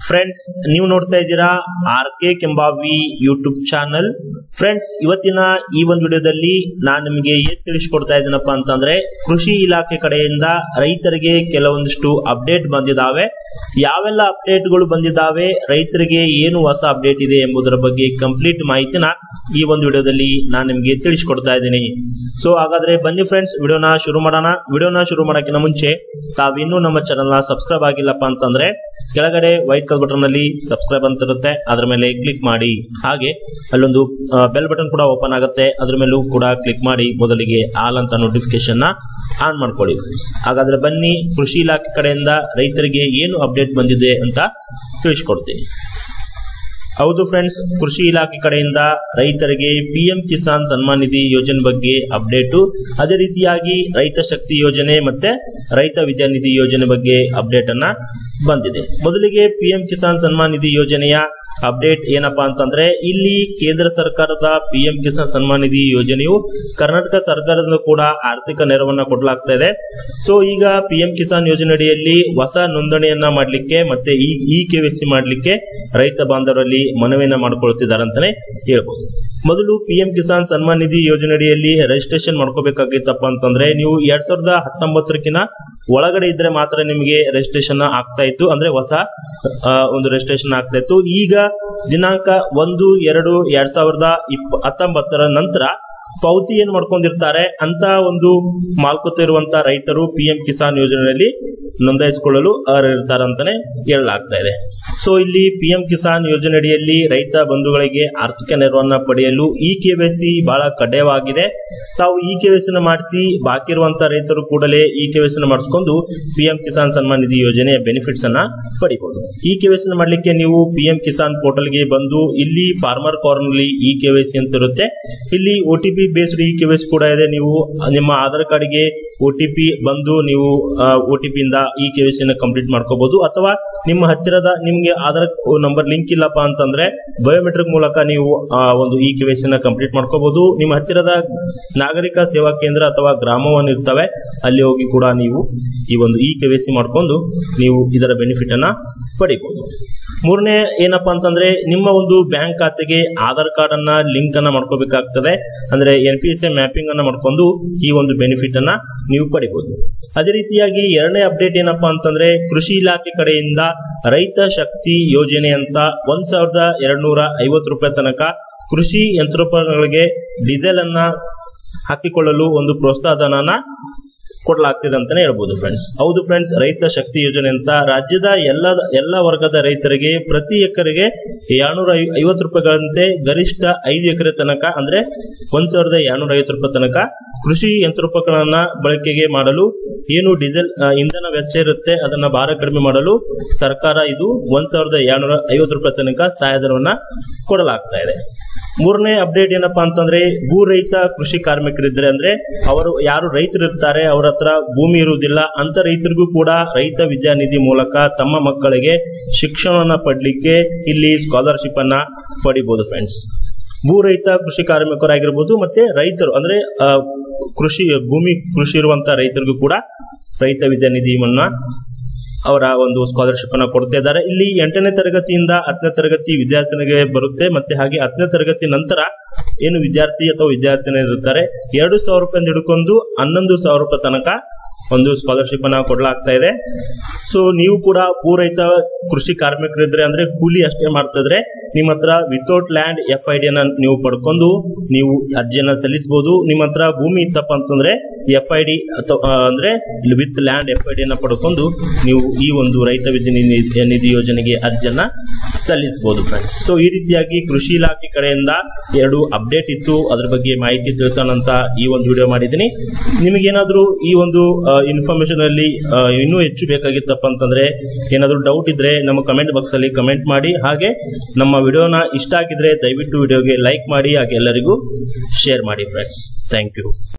friends ನೀವು ನೋಡ್ತಾ ಇದ್ದೀರಾ R K Kembhavi YouTube channel friends ಇವತ್ತಿನ ಈ ಒಂದು ವಿಡಿಯೋದಲ್ಲಿ ನಾನು ನಿಮಗೆ ಏನ್ ತಿಳಿಸ್ಕೊಡ್ತಾ ಇದ್ದೀನಪ್ಪ ಅಂತಂದ್ರೆ ಕೃಷಿ ಇಲಾಖೆ ಕಡೆಯಿಂದ ರೈತರಿಗೆ ಕೆಲವೊಂದಿಷ್ಟು ಅಪ್ಡೇಟ್ ಬಂದಿದ್ದಾವೆ ಯಾವೆಲ್ಲ ಅಪ್ಡೇಟ್ಗಳು ಬಂದಿದ್ದಾವೆ ರೈತರಿಗೆ ಏನು ಹೊಸ ಅಪ್ಡೇಟ್ ಇದೆ ಎಂಬುದರ ಬಗ್ಗೆ ಕಂಪ್ಲೀಟ್ ಮಾಹಿತಿನ ಈ ಒಂದು ವಿಡಿಯೋದಲ್ಲಿ ನಾನು ನಿಮಗೆ ತಿಳಿಸ್ಕೊಡ್ತಾ ಇದ್ದೀನಿ ಸೊ ಹಾಗಾದ್ರೆ ಬನ್ನಿ ಫ್ರೆಂಡ್ಸ್ ವಿಡಿಯೋನ ಶುರು ಮಾಡೋಣ ವಿಡಿಯೋನ ಶುರು ಮಾಡೋಕ್ಕಿಂತ ಮುಂಚೆ ತಾವಿನ್ನೂ ನಮ್ಮ ಚಾನಲ್ನ ಸಬ್ಸ್ಕ್ರೈಬ್ ಆಗಿಲ್ಲಪ್ಪ ಅಂತಂದ್ರೆ ಕೆಳಗಡೆ ವೈಟ್ ಕಲರ್ ಬಟನ್ ಅಲ್ಲಿ ಸಬ್ಸ್ಕ್ರೈಬ್ ಅಂತ ಇರುತ್ತೆ ಅದ್ರ ಮೇಲೆ ಕ್ಲಿಕ್ ಮಾಡಿ ಹಾಗೆ ಅಲ್ಲೊಂದು ಬೆಲ್ ಬಟನ್ ಕೂಡ ಓಪನ್ ಆಗುತ್ತೆ ಅದ್ರ ಮೇಲೂ ಕೂಡ ಕ್ಲಿಕ್ ಮಾಡಿ ಮೊದಲಿಗೆ ಆಲ್ ಅಂತ ನೋಟಿಫಿಕೇಶನ್ ನ ಆನ್ ಮಾಡ್ಕೊಳ್ಳಿ ಹಾಗಾದ್ರೆ ಬನ್ನಿ ಕೃಷಿ ಇಲಾಖೆ ಕಡೆಯಿಂದ ರೈತರಿಗೆ ಏನು ಅಪ್ಡೇಟ್ ಬಂದಿದೆ ಅಂತ ತಿಳಿಸ್ಕೊಡ್ತೀನಿ ಹೌದು ಫ್ರೆಂಡ್ಸ್ ಕೃಷಿ ಇಲಾಖೆ ಕಡೆಯಿಂದ ರೈತರಿಗೆ ಪಿಎಂ ಕಿಸಾನ್ ಸನ್ಮಾನ್ ನಿಧಿ ಯೋಜನೆ ಬಗ್ಗೆ ಅಪ್ಡೇಟು ಅದೇ ರೀತಿಯಾಗಿ ರೈತ ಶಕ್ತಿ ಯೋಜನೆ ಮತ್ತೆ ರೈತ ವಿದ್ಯಾನಿಧಿ ಯೋಜನೆ ಬಗ್ಗೆ ಅಪ್ಡೇಟ್ ಅನ್ನ ಬಂದಿದೆ ಮೊದಲಿಗೆ ಪಿಎಂ ಕಿಸಾನ್ ಸನ್ಮಾನ್ ನಿಧಿ ಯೋಜನೆಯ ಅಪ್ಡೇಟ್ ಏನಪ್ಪಾ ಅಂತಂದ್ರೆ ಇಲ್ಲಿ ಕೇಂದ್ರ ಸರ್ಕಾರದ ಪಿಎಂ ಕಿಸಾನ್ ಸನ್ಮಾನ್ ನಿಧಿ ಯೋಜನೆಯು ಕರ್ನಾಟಕ ಸರ್ಕಾರದಿಂದ ಕೂಡ ಆರ್ಥಿಕ ನೆರವನ್ನ ಕೊಡಲಾಗ್ತಾ ಇದೆ ಸೊ ಈಗ ಪಿಎಂ ಕಿಸಾನ್ ಯೋಜನೆ ಅಡಿಯಲ್ಲಿ ಹೊಸ ನೋಂದಣಿಯನ್ನ ಮಾಡಲಿಕ್ಕೆ ಮತ್ತೆ ಈ ಇ ಕೆವಿಸಿ ಮಾಡಲಿಕ್ಕೆ ರೈತ ಬಾಂಧವರಲ್ಲಿ ಮನವಿಯನ್ನ ಮಾಡ್ಕೊಳ್ತಿದ್ದಾರೆ ಅಂತಾನೆ ಹೇಳ್ಬೋದು ಮೊದಲು ಪಿಎಂ ಕಿಸಾನ್ ಸನ್ಮಾನ್ ನಿಧಿ ಯೋಜನೆ ಅಡಿಯಲ್ಲಿ ರಿಜಿಸ್ಟ್ರೇಷನ್ ಮಾಡ್ಕೋಬೇಕಾಗಿತ್ತಪ್ಪ ಅಂತಂದ್ರೆ ನೀವು ಎರಡ್ ಸಾವಿರದ ಹತ್ತೊಂಬತ್ತರಕ್ಕಿಂತ ಒಳಗಡೆ ಇದ್ರೆ ಮಾತ್ರ ನಿಮಗೆ ರಿಜಿಸ್ಟ್ರೇಷನ್ ಆಗ್ತಾ ಇತ್ತು ಅಂದ್ರೆ ಹೊಸ ಆ, ಒಂದು ರಿಜಿಸ್ಟ್ರೇಷನ್ ಆಗ್ತಾ ಇತ್ತು ಈಗ ದಿನಾಂಕ ಒಂದು ಎರಡು ಎರಡ್ ಸಾವಿರದ ಇಪ್ಪ ಹತ್ತೊಂಬತ್ತರ ನಂತರ ಪಾವತಿ ಏನ್ ಮಾಡ್ಕೊಂಡಿರ್ತಾರೆ ಅಂತ ಒಂದು ಮಾಲ್ಕುತ ಇರುವಂತ ರೈತರು ಪಿಎಂ ಕಿಸಾನ್ ಯೋಜನೆಯಲ್ಲಿ ನೋಂದಾಯಿಸಿಕೊಳ್ಳಲು ಅರ್ಹರಿರ್ತಾರೆ ಅಂತಾನೆ ಹೇಳಲಾಗ್ತಾ ಇದೆ ಸೊ ಇಲ್ಲಿ ಪಿಎಂ ಕಿಸಾನ್ ಯೋಜನೆ ಅಡಿಯಲ್ಲಿ ರೈತ ಬಂಧುಗಳಿಗೆ ಆರ್ಥಿಕ ನೆರವನ್ನ ಪಡೆಯಲು ಇ ಕೆವೈಸಿ ಬಹಳ ಕಡ್ಡಾಯವಾಗಿದೆ ತಾವು ಇ ಕೆವೈಸಿನ ಮಾಡಿಸಿ ಬಾಕಿ ಇರುವಂತ ರೈತರು ಕೂಡಲೇ ಇ ಕೆವೈಸಿನ ಮಾಡಿಸ್ಕೊಂಡು ಪಿಎಂ ಕಿಸಾನ್ ಸನ್ಮಾನ್ ನಿಧಿ ಯೋಜನೆಯ ಬೆನಿಫಿಟ್ಸ್ ಅನ್ನ ಪಡಿಬಹುದು ಇ ಕೆವೈಸಿನ ಮಾಡ್ಲಿಕ್ಕೆ ನೀವು ಪಿಎಂ ಕಿಸಾನ್ ಪೋರ್ಟಲ್ಗೆ ಬಂದು ಇಲ್ಲಿ ಫಾರ್ಮರ್ ಕಾರ್ನರ್ಲಿ ಇ ಕೆವೈಸಿ ಅಂತ ಇರುತ್ತೆ ಇಲ್ಲಿ O T P based e KYC ಕೂಡ ಇದೆ ನೀವು ನಿಮ್ಮ ಆಧಾರ್ ಕಾರ್ಡ್ಗೆ ಒ ಟಿ ಪಿ ಬಂದು ನೀವು ಒ ಟಿ ಪಿಯಿಂದ ಇ ಕೆವೈಸಿನ ಕಂಪ್ಲೀಟ್ ಮಾಡ್ಕೋಬಹುದು ಅಥವಾ ನಿಮ್ಮ ಹತ್ತಿರದ ನಿಮ್ಗೆ ಆಧಾರ್ ನಂಬರ್ ಲಿಂಕ್ ಇಲ್ಲಪ್ಪ ಅಂತಂದ್ರೆ ಬಯೋಮೆಟ್ರಿಕ್ ಮೂಲಕ ನೀವು ಆ, ಒಂದು ಇ ಕೆವೈಸಿನ ಕಂಪ್ಲೀಟ್ ಮಾಡ್ಕೋಬಹುದು ನಿಮ್ಮ ಹತ್ತಿರದ ನಾಗರಿಕ ಸೇವಾ ಕೇಂದ್ರ ಅಥವಾ ಗ್ರಾಮವನ್ನು ಇರ್ತವೆ ಅಲ್ಲಿ ಹೋಗಿ ಕೂಡ ನೀವು ಈ ಒಂದು ಇ ಕೆವೈಸಿ ಮಾಡ್ಕೊಂಡು ನೀವು ಇದರ ಬೆನಿಫಿಟ್ ಅನ್ನ ಪಡಿಬಹುದು ಮೂರನೇ ಏನಪ್ಪಾ ಅಂತಂದ್ರೆ ನಿಮ್ಮ ಒಂದು ಬ್ಯಾಂಕ್ ಖಾತೆಗೆ ಆಧಾರ್ ಕಾರ್ಡ್ ಅನ್ನ ಲಿಂಕ್ ಅನ್ನ ಮಾಡ್ಕೋಬೇಕಾಗ್ತದೆ ಅಂದ್ರೆ N P S A mapping ಅನ್ನ ಮಾಡ್ಕೊಂಡು ಈ ಒಂದು ಬೆನಿಫಿಟ್ ಅನ್ನ ನೀವು ಪಡಿಬಹುದು ಅದೇ ರೀತಿಯಾಗಿ ಎರಡನೇ ಅಪ್ಡೇಟ್ ಏನಪ್ಪಾ ಅಂತಂದ್ರೆ ಕೃಷಿ ಇಲಾಖೆ ಕಡೆಯಿಂದ ರೈತ ಶಕ್ತಿ ಯೋಜನೆ ಅಂತ ಒಂದ್ ಸಾವಿರದ ಎರಡ್ನೂರ ಐವತ್ತು ರೂಪಾಯಿ ತನಕ ಕೃಷಿ ಯಂತ್ರೋಪಕರಣಗಳಿಗೆ ಡೀಸೆಲ್ ಅನ್ನ ಹಾಕಿಕೊಳ್ಳಲು ಒಂದು ಪ್ರೋತ್ಸಾಹಧನನ ಕೊಡಲಾಗ್ತಿದೆ ಅಂತಾನೆ ಹೇಳ್ಬೋದು ಫ್ರೆಂಡ್ಸ್ ಹೌದು ಫ್ರೆಂಡ್ಸ್ ರೈತ ಶಕ್ತಿ ಯೋಜನೆ ಅಂತ ರಾಜ್ಯದ ಎಲ್ಲ ಎಲ್ಲ ವರ್ಗದ ರೈತರಿಗೆ ಪ್ರತಿ ಎಕರೆಗೆ ಎರಡ್ನೂರ ಐವತ್ತು ರೂಪಾಯಿಗಳಂತೆ ಗರಿಷ್ಠ ಐದು ಎಕರೆ ತನಕ ಅಂದ್ರೆ ಒಂದ್ ಸಾವಿರದ ಎರಡ್ನೂರ ಐವತ್ತು ರೂಪಾಯಿ ತನಕ ಕೃಷಿ ಯಂತ್ರೋಪಕರಣನ ಬಳಕೆಗೆ ಮಾಡಲು ಏನು ಡೀಸೆಲ್ ಆ, ಇಂಧನ ವೆಚ್ಚ ಇರುತ್ತೆ ಅದನ್ನ ಭಾರ ಕಡಿಮೆ ಮಾಡಲು ಸರ್ಕಾರ ಇದು ಒಂದ್ ಸಾವಿರದ ಎರಡ್ನೂರ ಐವತ್ತು ರೂಪಾಯಿ ತನಕ ಸಹಾಯಧನವನ್ನ ಕೊಡಲಾಗ್ತಾ ಇದೆ ಮೂರನೇ ಅಪ್ಡೇಟ್ ಏನಪ್ಪಾ ಅಂತಂದ್ರೆ ಭೂ ರಹಿತ ಕೃಷಿ ಕಾರ್ಮಿಕರಿದ್ರೆ ಅಂದ್ರೆ ಅವರು ಯಾರು ರೈತರು ಇರ್ತಾರೆ ಅವ್ರ ಹತ್ರ ಭೂಮಿ ಇರುವುದಿಲ್ಲ ಅಂತ ರೈತರಿಗೂ ಕೂಡ ರೈತ ವಿದ್ಯಾನಿಧಿ ಮೂಲಕ ತಮ್ಮ ಮಕ್ಕಳಿಗೆ ಶಿಕ್ಷಣವನ್ನ ಪಡ್ಲಿಕ್ಕೆ ಇಲ್ಲಿ ಸ್ಕಾಲರ್ಶಿಪ್ ಅನ್ನ ಪಡಿಬಹುದು ಫ್ರೆಂಡ್ಸ್ ಭೂ ರಹಿತ ಕೃಷಿ ಕಾರ್ಮಿಕರಾಗಿರ್ಬೋದು ಮತ್ತೆ ರೈತರು ಅಂದ್ರೆ ಆ, ಕೃಷಿ ಭೂಮಿ ಕೃಷಿ ಇರುವಂತ ರೈತರಿಗೂ ಕೂಡ ರೈತ ವಿದ್ಯಾನಿಧಿಯನ್ನ ಅವರ ಒಂದು ಸ್ಕಾಲರ್ಶಿಪ್ ಅನ್ನ ಕೊಡ್ತಾ ಇದ್ದಾರೆ ಇಲ್ಲಿ ಎಂಟನೇ ತರಗತಿಯಿಂದ ಹತ್ತನೇ ತರಗತಿ ವಿದ್ಯಾರ್ಥಿನಿಗೆ ಬರುತ್ತೆ ಮತ್ತೆ ಹಾಗೆ ಹತ್ತನೇ ತರಗತಿ ನಂತರ ಏನು ವಿದ್ಯಾರ್ಥಿ ಅಥವಾ ವಿದ್ಯಾರ್ಥಿನಿ ಇರ್ತಾರೆ ಎರಡು ಸಾವಿರ ರೂಪಾಯಿ ಹಿಡ್ಕೊಂಡು ಹನ್ನೊಂದು ಸಾವಿರ ರೂಪಾಯಿ ತನಕ ಒಂದು ಸ್ಕಾಲರ್ಶಿಪ್ ಅನ್ನ ಕೊಡಲಾಗ್ತಾ ಇದೆ ಸೊ ನೀವು ಕೂಡ ಪೂರೈತ ಕೃಷಿ ಕಾರ್ಮಿಕರಿದ್ರೆ ಅಂದ್ರೆ ಕೂಲಿ ಅಷ್ಟೇ ಮಾಡ್ತಿದ್ರೆ ನಿಮ್ಮ ಹತ್ರ ವಿತೌಟ್ ಲ್ಯಾಂಡ್ ಎಫ್ ಐ ಡಿಯನ್ನ ನೀವು ಪಡ್ಕೊಂಡು ನೀವು ಅರ್ಜಿಯನ್ನ ಸಲ್ಲಿಸಬಹುದು ನಿಮ್ಮ ಹತ್ರ ಭೂಮಿ ಇತ್ತಪ್ಪ ಅಂತಂದ್ರೆ ಎಫ್ ಐ ಡಿ ಅಥವಾ ಆ, ಅಂದ್ರೆ ವಿತ್ ಲ್ಯಾಂಡ್ ಎಫ್ ಐ ಡಿಯನ್ನ ಪಡ್ಕೊಂಡು ನೀವು ಈ ಒಂದು ರೈತ ವಿದ್ಯಾ ನಿಧಿ ಯೋಜನೆಗೆ ಅರ್ಜಿಯನ್ನ ಸಲ್ಲಿಸಬಹುದು ಫ್ರೆಂಡ್ಸ್ ಸೊ ಈ ರೀತಿಯಾಗಿ ಕೃಷಿ ಇಲಾಖೆ ಕಡೆಯಿಂದ ಎರಡು ಅಪ್ಡೇಟ್ ಇತ್ತು ಅದ್ರ ಬಗ್ಗೆ ಮಾಹಿತಿ ತಿಳಿಸೋಣ ಅಂತ ಈ ಒಂದು ವಿಡಿಯೋ ಮಾಡಿದ್ದೀನಿ ನಿಮಗೇನಾದ್ರೂ ಈ ಒಂದು ಇನ್ಫಾರ್ಮೇಶನ್ ಅಲ್ಲಿ ಆ, ಇನ್ನೂ ಹೆಚ್ಚು ಬೇಕಾಗಿತ್ತಪ್ಪ ಅಂತಂದ್ರೆ ಏನಾದ್ರೂ ಡೌಟ್ ಇದ್ರೆ ನಮ್ಮ ಕಮೆಂಟ್ ಬಾಕ್ಸ್ ಅಲ್ಲಿ ಕಮೆಂಟ್ ಮಾಡಿ ಹಾಗೆ ನಮ್ಮ ವಿಡಿಯೋನ ಇಷ್ಟ ಆಗಿದ್ರೆ ದಯವಿಟ್ಟು ವಿಡಿಯೋಗೆ ಲೈಕ್ ಮಾಡಿ ಹಾಗೆ ಎಲ್ಲರಿಗೂ ಶೇರ್ ಮಾಡಿ ಫ್ರೆಂಡ್ಸ್ ಥ್ಯಾಂಕ್ ಯು